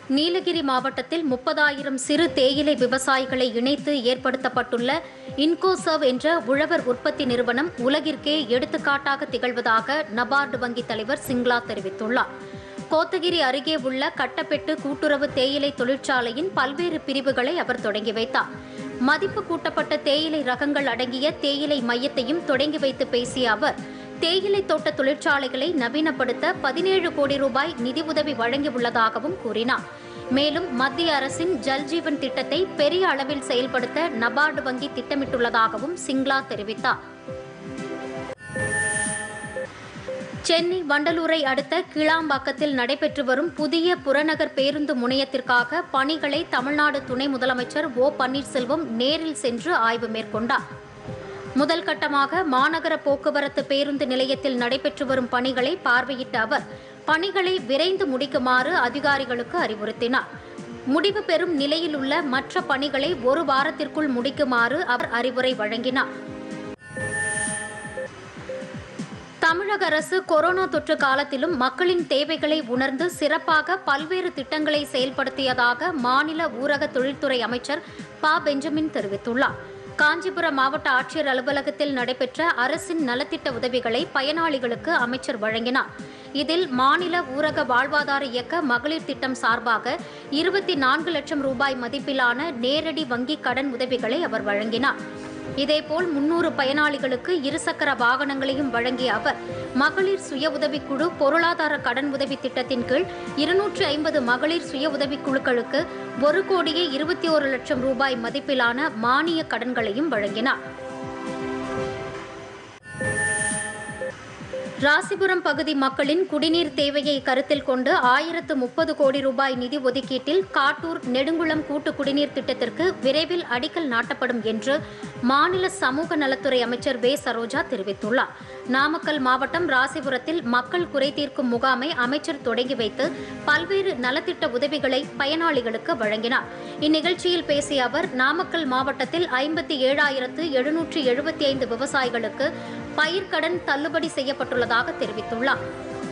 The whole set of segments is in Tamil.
நீலகிரி மாவட்டத்தில் முப்பதாயிரம் சிறு தேயிலை விவசாயிகளை இணைத்து ஏற்படுத்தப்பட்டுள்ள இன்கோசர்வ் என்ற உழவர் உற்பத்தி நிறுவனம் உலகிற்கே எடுத்துக்காட்டாக திகழ்வதாக நபார்டு வங்கி தலைவர் சிங்லா தெரிவித்துள்ளார் கோத்தகிரி அருகே உள்ள கட்டப்பெட்டு கூட்டுறவு தேயிலை தொழிற்சாலையின் பல்வேறு பிரிவுகளை அவர் தொடங்கி வைத்தார் மதிப்பு கூட்டப்பட்ட தேயிலை ரகங்கள் அடங்கிய தேயிலை மையத்தையும் தொடங்கி வைத்து பேசிய அவர் தேயிலை தோட்ட தொழிற்சாலைகளை நவீனப்படுத்த பதினேழு கோடி ரூபாய் நிதியுதவி வழங்கியுள்ளதாகவும் கூறினார் மேலும் மத்திய அரசின் ஜல்ஜீவன் திட்டத்தை பெரிய அளவில் செயல்படுத்த நபார்டு வங்கி திட்டமிட்டுள்ளதாகவும் சிங்லா தெரிவித்தார் சென்னை வண்டலூரை அடுத்த கிளாம்பாக்கத்தில் நடைபெற்று வரும் புதிய புறநகர் பேருந்து முனையத்திற்காக பணிகளை தமிழ்நாடு துணை முதலமைச்சர் ஓ பன்னீர்செல்வம் நேரில் சென்று ஆய்வு மேற்கொண்டார் முதல் கட்டமாக மாநகர போக்குவரத்து பேருந்து நிலையத்தில் நடைபெற்று வரும் பணிகளை பார்வையிட்ட அவர் பணிகளை விரைந்து முடிக்குமாறு அதிகாரிகளுக்கு அறிவுறுத்தினார் முடிவு பெறும் நிலையில் உள்ள மற்ற பணிகளை ஒரு வாரத்திற்குள் முடிக்குமாறு அவர் அறிவுரை வழங்கினார் தமிழக அரசு கொரோனா தொற்று காலத்திலும் மக்களின் தேவைகளை உணர்ந்து சிறப்பாக பல்வேறு திட்டங்களை செயல்படுத்தியதாக மாநில ஊரக தொழில்துறை அமைச்சர் ப பெஞ்சமின் தெரிவித்துள்ளார் காஞ்சிபுரம் மாவட்ட ஆட்சியர் அலுவலகத்தில் நடைபெற்ற அரசின் நலத்திட்ட உதவிகளை பயனாளிகளுக்கு அமைச்சர் வழங்கினார் இதில் மாநில ஊரக வாழ்வாதார இயக்க மகளிர் திட்டம் சார்பாக இருபத்தி நான்கு லட்சம் ரூபாய் மதிப்பிலான நேரடி வங்கி கடன் உதவிகளை அவர் வழங்கினார் இதேபோல் முன்னூறு பயனாளிகளுக்கு இருசக்கர வாகனங்களையும் வழங்கிய அவர் மகளிர் சுய உதவிக்குழு பொருளாதார கடன் உதவி திட்டத்தின் கீழ் இருநூற்று ஐம்பது மகளிர் சுய உதவிக் குழுக்களுக்கு ஒரு கோடியே இருபத்தி ஒரு லட்சம் ரூபாய் மதிப்பிலான மானிய கடன்களையும் வழங்கினார் ராசிபுரம் பகுதி மக்களின் குடிநீர் தேவையை கருத்தில் கொண்டு ஆயிரத்து முப்பது கோடி ரூபாய் நிதி ஒதுக்கீட்டில் காட்டூர் நெடுங்குளம் கூட்டு குடிநீர் திட்டத்திற்கு விரைவில் அடிக்கல் நாட்டப்படும் என்று மாநில சமூக நலத்துறை அமைச்சர் வே சரோஜா தெரிவித்துள்ளார் நாமக்கல் மாவட்டம் ராசிபுரத்தில் மக்கள் குறை தீர்க்கும் முகாமை அமைச்சர் தொடங்கி வைத்து பல்வேறு நலத்திட்ட உதவிகளை பயனாளிகளுக்கு வழங்கினார் இந்நிகழ்ச்சியில் பேசிய அவர் நாமக்கல் மாவட்டத்தில் ஐம்பத்தி ஏழாயிரத்து எழுநூற்று எழுபத்தி ஐந்து விவசாயிகளுக்கு பயிர்க்கடன் தள்ளுபடி செய்யப்பட்டுள்ளதாக தெரிவித்துள்ளார்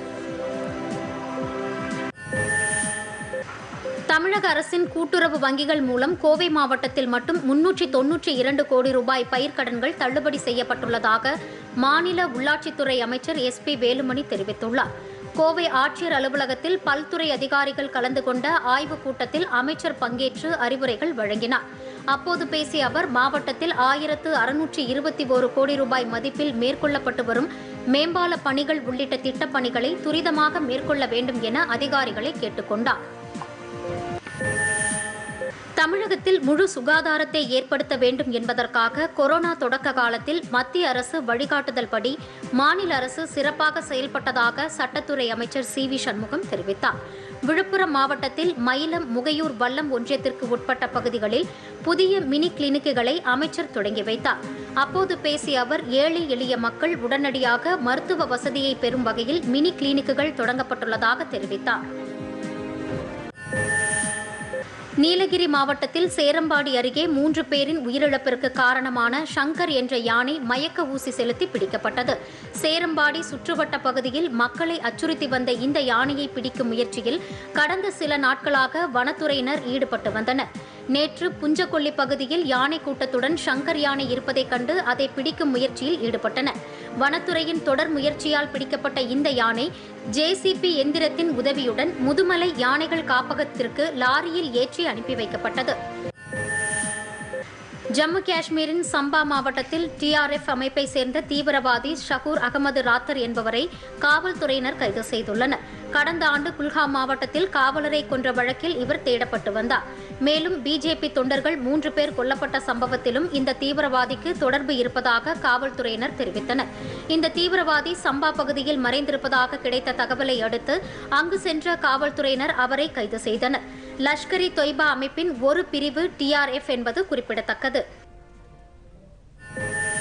தமிழக அரசின் கூட்டுறவு வங்கிகள் மூலம் கோவை மாவட்டத்தில் மட்டும் முன்னூற்றி தொன்னூற்றி இரண்டு கோடி ரூபாய் பயிர்க்கடன்கள் தள்ளுபடி செய்யப்பட்டுள்ளதாக மாநில உள்ளாட்சித்துறை அமைச்சர் எஸ் பி வேலுமணி தெரிவித்துள்ளார் கோவை ஆட்சியர் அலுவலகத்தில் பல்துறை அதிகாரிகள் கலந்து கொண்ட ஆய்வுக் கூட்டத்தில் அமைச்சர் பங்கேற்று அறிவுரைகள் வழங்கினார் அப்போது பேசிய அவர் மாவட்டத்தில் ஆயிரத்து அறுநூற்றி இருபத்தி ஒரு கோடி ரூபாய் மதிப்பில் மேற்கொள்ளப்பட்டு வரும் மேம்பால பணிகள் உள்ளிட்ட திட்டப் பணிகளை துரிதமாக மேற்கொள்ள வேண்டும் என அதிகாரிகளை கேட்டுக்கொண்டார் தமிழகத்தில் முழு சுகாதாரத்தை ஏற்படுத்த வேண்டும் என்பதற்காக கொரோனா தொடக்க காலத்தில் மத்திய அரசு வழிகாட்டுதல் படி மாநில அரசு சிறப்பாக செயல்பட்டதாக சட்டத்துறை அமைச்சர் சி வி சண்முகம் தெரிவித்தார் விழுப்புரம் மாவட்டத்தில் மயிலம் முகையூர் வல்லம் ஒன்றியத்திற்கு உட்பட்ட பகுதிகளில் புதிய மினி கிளினிக்குகளை அமைச்சர் தொடங்கி வைத்தார் அப்போது பேசிய அவர் ஏழை எளிய மக்கள் உடனடியாக மருத்துவ வசதியை பெறும் வகையில் மினி கிளினிக்குகள் தொடங்கப்பட்டுள்ளதாக தெரிவித்தார் நீலகிரி மாவட்டத்தில் சேரம்பாடி அருகே மூன்று பேரின் உயிரிழப்பிற்கு காரணமான சங்கர் என்ற யானை மயக்க ஊசி செலுத்தி பிடிக்கப்பட்டது சேரம்பாடி சுற்றுவட்ட பகுதியில் மக்களை அச்சுறுத்தி வந்த இந்த யானையை பிடிக்கும் முயற்சியில் கடந்த சில நாட்களாக வனத்துறையினர் ஈடுபட்டு வந்தனர் நேற்று புஞ்சக்கொல்லி பகுதியில் யானை கூட்டத்துடன் சங்கர் யானை இருப்பதைக் கண்டு அதை பிடிக்கும் முயற்சியில் ஈடுபட்டனர் வனத்துறையின் தொடர் முயற்சியால் பிடிக்கப்பட்ட இந்த யானை ஜேசிபி எந்திரத்தின் உதவியுடன் முதுமலை யானைகள் காப்பகத்திற்கு லாரியில் ஏற்றி அனுப்பி வைக்கப்பட்டது ஜம்மு காஷ்மீரின் சம்பா மாவட்டத்தில் டிஆர்எஃப் அமைப்பை சேர்ந்த தீவிரவாதி ஷகூர் அகமது ராத்தர் என்பவரை காவல்துறையினர் கைது செய்துள்ளனர் கடந்த ஆண்டு குல்காம் மாவட்டத்தில் காவலரை கொன்ற வழக்கில் இவர் தேடப்பட்டு வந்தார் மேலும் பிஜேபி தொண்டர்கள் மூன்று பேர் கொல்லப்பட்ட சம்பவத்திலும் இந்த தீவிரவாதிக்கு தொடர்பு இருப்பதாக காவல்துறையினர் தெரிவித்தனர் இந்த தீவிரவாதி சம்பா பகுதியில் மறைந்திருப்பதாக கிடைத்த தகவலை அடுத்து அங்கு சென்ற காவல்துறையினர் அவரை கைது செய்தனர் லஷ்கர் இ தொய்பா அமைப்பின் ஒரு பிரிவு டிஆர்எஃப் என்பது குறிப்பிடத்தக்கது